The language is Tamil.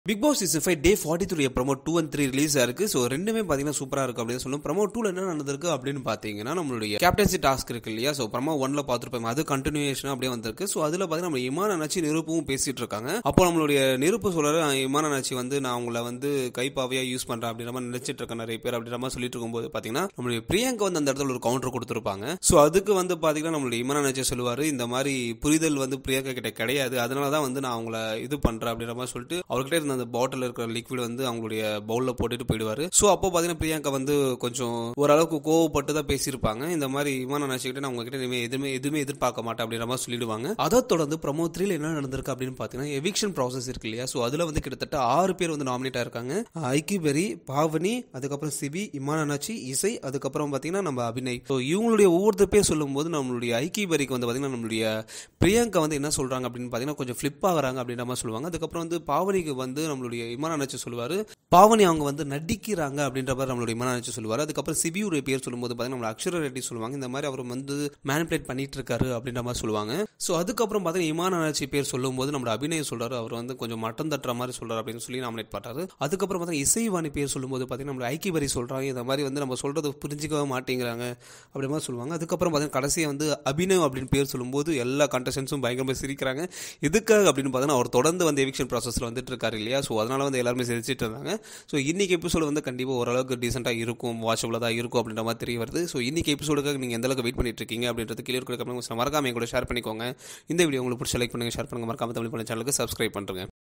big Boss season five day forty three promo two and three release ஆயிருக்கு ஸோ ரெண்டுமே பார்த்தீங்கன்னா சூப்பராக இருக்கு அப்படின்னு சொல்லணும் ப்ரமோ டூல என்ன நடந்திருக்கு அப்படின்னு பார்த்தீங்கன்னா நம்மளுடைய கேப்டன்சி டாஸ்க் இருக்கு இல்லையா ஸோ ப்ரமோ ஒன்ல பார்த்துருப்போம் அது கண்டினியூஷன் அப்படியே வந்திருக்கு ஸோ அதில் பார்த்தீங்கன்னா நம்ம இமான நச்சு நிருப்பும் பேசிட்டு இருக்காங்க அப்போ நம்மளுடைய நிருப்பு சொல்றாரு இமான நச்சு வந்து நான் உங்களை வந்து கைப்பாவையா யூஸ் பண்றேன் அப்படின்ற மாதிரி நினைச்சிட்டு இருக்கேன் நிறைய பேர் அப்படின்ற மாதிரி சொல்லிட்டு இருக்கும்போது பார்த்தீங்கன்னா நம்மளுடைய பிரியங்கா வந்து அந்த இடத்துல ஒரு கவுண்டர் கொடுத்துருப்பாங்க ஸோ அதுக்கு வந்து பார்த்தீங்கன்னா நம்மளுடைய இமான நச்சு சொல்லுவாரு இந்த மாதிரி புரிதல் வந்து பிரியங்கா கிட்ட கிடையாது அதனால தான் வந்து நான் அவங்கள இது பண்றேன் அப்படின்ற மாதிரி சொல்லிட்டு அவர்கிட்ட இருந்த அந்த பாட்டில் இருக்கிற லிக்விட் வந்து அவங்களுடைய பவுல்ல போட்டுட்டு போயிடுவாரு ஸோ அப்போ பார்த்தீங்கன்னா பிரியங்கா வந்து கொஞ்சம் ஓரளவுக்கு கோவப்பட்டு தான் பேசியிருப்பாங்க இந்த மாதிரி விமான நினைச்சுக்கிட்டு நான் உங்ககிட்ட இனிமே எதுவுமே எதுவுமே எதிர்பார்க்க மாட்டேன் அப்படின்ற மாதிரி சொல்லிடுவாங்க அதை தொடர்ந்து ப்ரமோ த்ரீல என்ன நடந்திருக்கு அப்படின்னு பார்த்தீங்கன்னா எவிக்ஷன் ப்ராசஸ் இருக்கு இல்லையா ஸோ அதில் வந்து கிட்டத்தட்ட ஆறு பேர் வந்து நாமினேட் ஆயிருக்காங்க ஐக்கிபெரி பாவனி அதுக்கப்புறம் சிபி இமானாச்சி இசை அதுக்கப்புறம் பார்த்தீங்கன்னா நம்ம அபிநய் ஸோ இவங்களுடைய ஒவ்வொருத்தர் பேர் சொல்லும்போது நம்மளுடைய ஐக்கிபெரிக்கு வந்து பார்த்தீங்கன்னா நம்மளுடைய பிரியங்கா வந்து என்ன சொல்றாங்க அப்படின்னு பார்த்தீங்கன்னா கொஞ்சம் ஃபிளிப் ஆகுறாங்க அப்படின்ற மாதிரி சொல்லுவாங்க அதுக்கப்புறம் வந்து பாவனிக்கு வந்து நம்மளுடைய இமான நச்சு சொல்லுவாரு பாவனி அவங்க வந்து நடிக்கிறாங்க அப்படின்ற மாதிரி நம்மளுடைய இமான நச்சு சொல்லுவாரு அதுக்கப்புறம் சிபியுடைய பேர் சொல்லும்போது பார்த்தீங்கன்னா நம்மள அக்ஷர ரெட்டி சொல்லுவாங்க இந்த மாதிரி அவர் வந்து மேனிபுலேட் பண்ணிட்டு இருக்காரு அப்படின்ற மாதிரி சொல்லுவாங்க ஸோ அதுக்கப்புறம் பார்த்தீங்கன்னா இமான நச்சு பேர் சொல்லும்போது நம்மளோட அபிநயம் சொல்றாரு அவர் வந்து கொஞ்சம் மட்டம் தட்டுற மாதிரி சொல்றாரு அப்படின்னு சொல்லி நாமினேட் பண்றாரு அதுக்கப்புறம் பார்த்தீங்கன்னா இசைவாணி பேர் சொல்லும்போது பார்த்தீங்கன்னா நம்மள ஐக்கியவரி சொல்றாங்க இந்த மாதிரி வந்து நம்ம சொல்றதை புரிஞ்சிக்கவே மாட்டேங்கிறாங்க அப்படி மாதிரி சொல்லுவாங்க அதுக்கப்புறம் பார்த்தீங்கன்னா கடைசியாக வந்து அபிநவ் அப்படின்னு பேர் சொல்லும்போது எல்லா கண்டஸ்டன்ஸும் பயங்கரமாக சிரிக்கிறாங்க எதுக்காக அப்படின்னு பார்த்தீங்கன்னா அவர் தொடர்ந்து வந்து எவிக்ஷன் ப்ராசஸில் வந்துட்டு இருக்காரு இல்லையா ஸோ அதனால வந்து எல்லாருமே சிரிச்சிட்டு இருந்தாங்க ஸோ இன்னைக்கு எபிசோடு வந்து கண்டிப்பாக ஓரளவுக்கு டீசெண்டாக இருக்கும் வாட்சபிளாக தான் இருக்கும் அப்படின்ற மாதிரி தெரிய வருது ஸோ இன்னைக்கு எபிசோடுக்காக நீங்கள் எந்த அளவுக்கு வெயிட் பண்ணிட்டு இருக்கீங்க அப்படின்றது கீழே இருக்கிற கமெண்ட் மறக்காம என் கூட ஷேர் பண்ணிக்கோங்க இந்த வீடியோ உங்களுக்கு பிடிச்ச லைக் பண்ணுங்க ஷேர் பண்ணுங்க மறக்காம தமிழ் பண்ண சேனலுக்கு சப்ஸ்கிரைப் பண்ணுங்க